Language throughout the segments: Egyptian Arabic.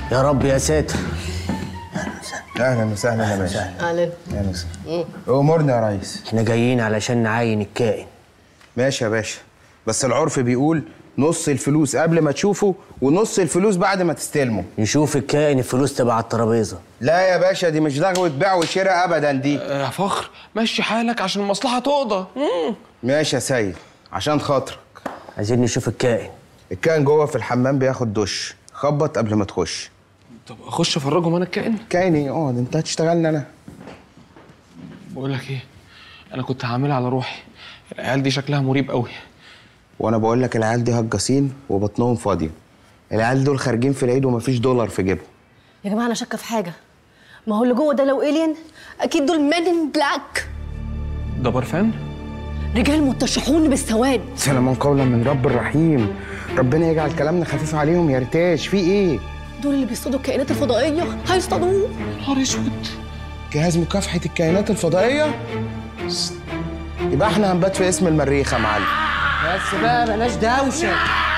يا رب يا ساتر اهلا وسهلا يا باشا اهلا اهلا وسهلا امورنا يا ريس احنا جايين علشان نعين الكائن ماشي يا باشا بس العرف بيقول نص الفلوس قبل ما تشوفه ونص الفلوس بعد ما تستلمه نشوف الكائن الفلوس تبع الترابيزه لا يا باشا دي مش لغوة بيع وشراء ابدا دي يا فخر مشي حالك عشان المصلحه تقضى مم. ماشي يا سيد عشان خاطرك عايزين نشوف الكائن الكائن جوه في الحمام بياخد دش خبط قبل ما تخش طب اخش افرجهم انا الكائن كائن ايه اقعد انت هتشتغلني انا بقول لك ايه انا كنت هعملها على روحي العيال دي شكلها مريب قوي وانا بقول لك العيال دي هجاصين وبطنهم فاضيه العيال دول خارجين في العيد ومفيش دولار في جيبهم يا جماعه انا شاكه في حاجه ما هو اللي جوه ده لو الين اكيد دول مان ان بلاك ده برفان رجال متشحون بالسواد سلاما قولا من رب الرحيم ربنا يجعل كلامنا خفيف عليهم يا ريتاش في ايه دول اللي بيصطادوا الكائنات الفضائيه هيصطادوه نهار اسود جهاز مكافحه الكائنات الفضائيه يبقى احنا هنبات في اسم المريخ يا معلم بس بقى بلاش دوشه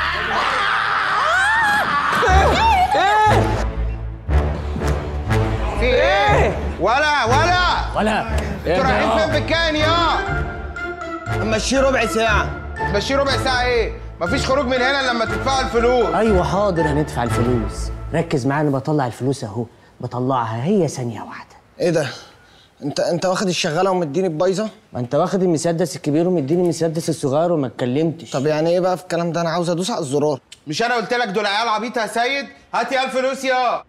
في ايه ولا ولا ولا انتوا رايحين فين بالكائن يا مشيه ربع ساعه ماشي ربع ساعه ايه مفيش خروج من هنا لما تدفعوا الفلوس ايوه حاضر هندفع الفلوس ركز معايا انا بطلع الفلوس اهو بطلعها هي ثانيه واحده ايه ده؟ انت انت واخد الشغاله ومديني البايظه؟ ما انت واخد المسدس الكبير ومديني المسدس الصغير وما اتكلمتش طب يعني ايه بقى في الكلام ده؟ انا عاوز ادوس على الزرار مش انا قلت لك دول عيال عبيطه يا سيد هات يا الفلوس يا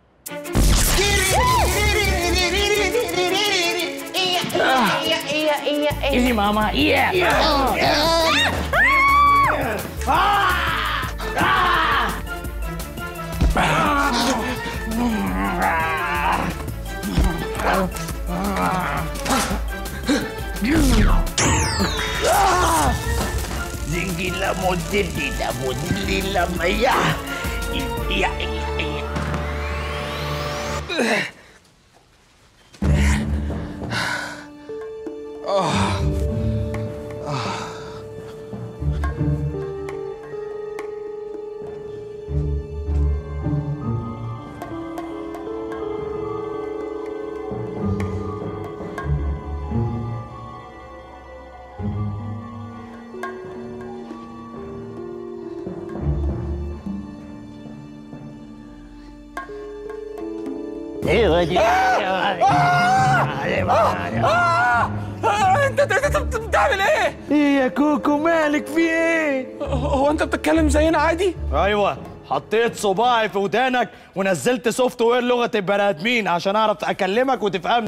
انت انت انت انت بتعمل ايه؟ ايه يا كوكو مالك في ايه؟ هو انت بتتكلم زينا عادي؟ ايوه حطيت صباعي في ودانك ونزلت سوفت وير لغه البني ادمين عشان اعرف اكلمك وتفهمني